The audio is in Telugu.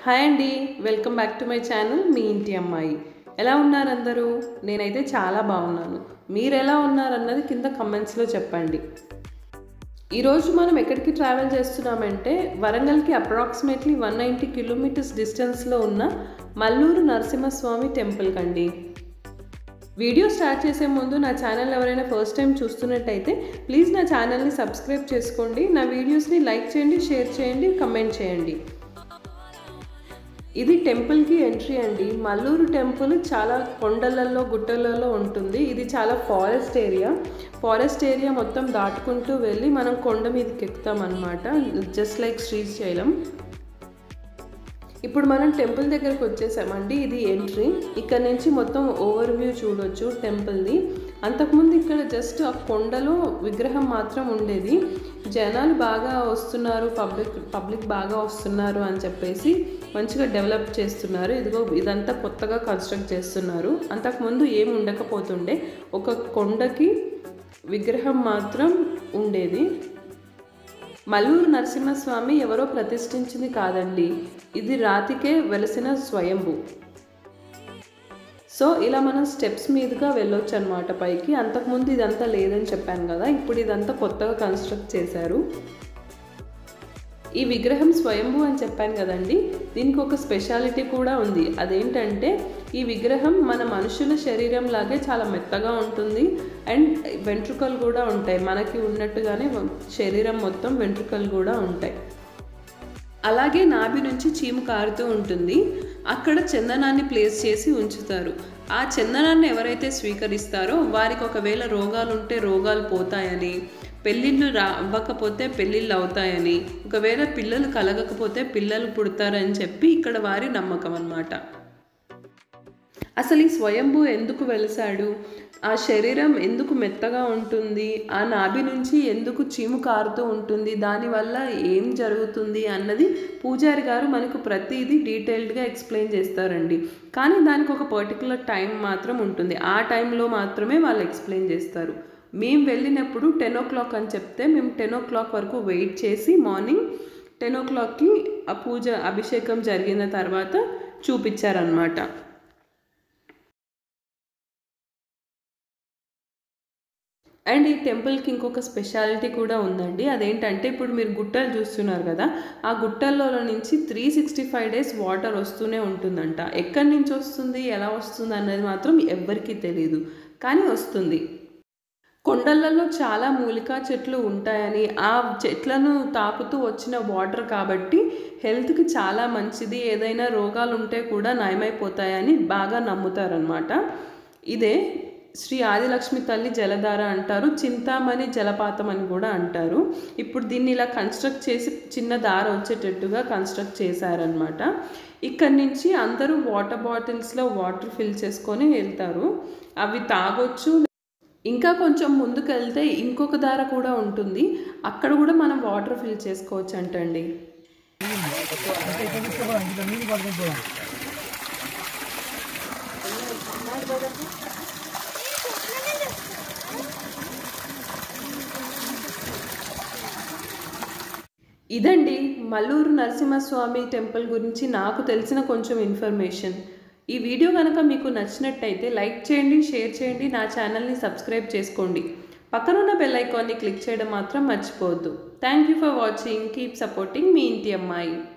హాయ్ అండి welcome back to my channel మీ ఇంటి అమ్మాయి ఎలా ఉన్నారు అందరూ నేనైతే చాలా బాగున్నాను మీరు ఎలా ఉన్నారన్నది కింద కమెంట్స్లో చెప్పండి ఈరోజు మనం ఎక్కడికి ట్రావెల్ చేస్తున్నామంటే వరంగల్కి అప్రాక్సిమేట్లీ వన్ నైంటీ కిలోమీటర్స్ డిస్టెన్స్లో ఉన్న మల్లూరు నరసింహస్వామి టెంపుల్ కండి వీడియో స్టార్ట్ చేసే ముందు నా ఛానల్ ఎవరైనా ఫస్ట్ టైం చూస్తున్నట్టయితే ప్లీజ్ నా ఛానల్ని సబ్స్క్రైబ్ చేసుకోండి నా వీడియోస్ని లైక్ చేయండి షేర్ చేయండి కమెంట్ చేయండి ఇది టెంపుల్కి ఎంట్రీ అండి మల్లూరు టెంపుల్ చాలా కొండలలో గుట్టలలో ఉంటుంది ఇది చాలా ఫారెస్ట్ ఏరియా ఫారెస్ట్ ఏరియా మొత్తం దాటుకుంటూ వెళ్ళి మనం కొండ మీదకి ఎక్కుతాం అనమాట జస్ట్ లైక్ శ్రీశైలం ఇప్పుడు మనం టెంపుల్ దగ్గరకు వచ్చేసామండి ఇది ఎంట్రీ ఇక్కడ నుంచి మొత్తం ఓవర్ వ్యూ చూడొచ్చు టెంపుల్ది అంతకుముందు ఇక్కడ జస్ట్ ఆ కొండలో విగ్రహం మాత్రం ఉండేది జనాలు బాగా వస్తున్నారు పబ్లిక్ పబ్లిక్ బాగా వస్తున్నారు అని చెప్పేసి మంచిగా డెవలప్ చేస్తున్నారు ఇదిగో ఇదంతా కొత్తగా కన్స్ట్రక్ట్ చేస్తున్నారు అంతకుముందు ఏం ఉండకపోతుండే ఒక కొండకి విగ్రహం మాత్రం ఉండేది మల్లూరు నరసింహస్వామి ఎవరో ప్రతిష్ఠించింది కాదండి ఇది రాతికే వెలసిన స్వయంభు సో ఇలా మనం స్టెప్స్ మీదుగా వెళ్ళొచ్చు అనమాట పైకి అంతకుముందు ఇదంతా లేదని చెప్పాను కదా ఇప్పుడు ఇదంతా కొత్తగా కన్స్ట్రక్ట్ చేశారు ఈ విగ్రహం స్వయంభూ అని చెప్పాను కదండి దీనికి ఒక స్పెషాలిటీ కూడా ఉంది అదేంటంటే ఈ విగ్రహం మన మనుషుల శరీరం లాగే చాలా మెత్తగా ఉంటుంది అండ్ వెంట్రుకలు కూడా ఉంటాయి మనకి ఉన్నట్టుగానే శరీరం మొత్తం వెంట్రుకలు కూడా ఉంటాయి అలాగే నాభి నుంచి చీము కారుతూ ఉంటుంది అక్కడ చందనాన్ని ప్లేస్ చేసి ఉంచుతారు ఆ చందనాన్ని ఎవరైతే స్వీకరిస్తారో వారికి ఒకవేళ రోగాలు ఉంటే రోగాలు పోతాయని పెళ్ళిళ్ళు రా అవ్వకపోతే పెళ్ళిళ్ళు అవుతాయని ఒకవేళ పిల్లలు కలగకపోతే పిల్లలు పుడతారని చెప్పి ఇక్కడ వారి నమ్మకం అన్నమాట అసలు ఈ స్వయంభూ ఎందుకు వెలిసాడు ఆ శరీరం ఎందుకు మెత్తగా ఉంటుంది ఆ నాభి నుంచి ఎందుకు చీము కారుతూ ఉంటుంది దానివల్ల ఏం జరుగుతుంది అన్నది పూజారి గారు మనకు ప్రతిదీ డీటెయిల్డ్గా ఎక్స్ప్లెయిన్ చేస్తారండి కానీ దానికి ఒక పర్టికులర్ టైం మాత్రం ఉంటుంది ఆ టైంలో మాత్రమే వాళ్ళు ఎక్స్ప్లెయిన్ చేస్తారు మేము వెళ్ళినప్పుడు టెన్ ఓ క్లాక్ అని చెప్తే మేము టెన్ ఓ క్లాక్ వరకు వెయిట్ చేసి మార్నింగ్ టెన్ ఓ క్లాక్కి ఆ పూజ అభిషేకం జరిగిన తర్వాత చూపించారనమాట అండ్ ఈ టెంపుల్కి ఇంకొక స్పెషాలిటీ కూడా ఉందండి అదేంటంటే ఇప్పుడు మీరు గుట్టలు చూస్తున్నారు కదా ఆ గుట్టల్లో నుంచి three sixty five days water వస్తూనే ఉంటుందంట ఎక్కడి నుంచి వస్తుంది ఎలా వస్తుంది అన్నది మాత్రం ఎవ్వరికీ తెలియదు కానీ వస్తుంది కొండలలో చాలా మూలికా చెట్లు ఉంటాయని ఆ చెట్లను తాకుతూ వచ్చిన వాటర్ కాబట్టి హెల్త్కి చాలా మంచిది ఏదైనా రోగాలు ఉంటే కూడా నయమైపోతాయని బాగా నమ్ముతారనమాట ఇదే శ్రీ ఆదిలక్ష్మి తల్లి జలధార అంటారు చింతామణి జలపాతం అని కూడా అంటారు ఇప్పుడు దీన్ని ఇలా కన్స్ట్రక్ట్ చేసి చిన్న దార వచ్చేటట్టుగా కన్స్ట్రక్ట్ చేశారనమాట ఇక్కడి నుంచి అందరూ వాటర్ బాటిల్స్లో వాటర్ ఫిల్ చేసుకొని వెళ్తారు అవి తాగొచ్చు ఇంకా కొంచెం ముందుకు వెళ్తే ఇంకొక దార కూడా ఉంటుంది అక్కడ కూడా మనం వాటర్ ఫిల్ చేసుకోవచ్చు అంటండి ఇదండి మల్లూరు నరసింహస్వామి టెంపుల్ గురించి నాకు తెలిసిన కొంచెం ఇన్ఫర్మేషన్ ఈ వీడియో కనుక మీకు నచ్చినట్టయితే లైక్ చేయండి షేర్ చేయండి నా ఛానల్ని సబ్స్క్రైబ్ చేసుకోండి పక్కనున్న బెల్ ఐకాన్ని క్లిక్ చేయడం మాత్రం మర్చిపోవద్దు thank you for watching keep supporting మీ ఇంటి అమ్మాయి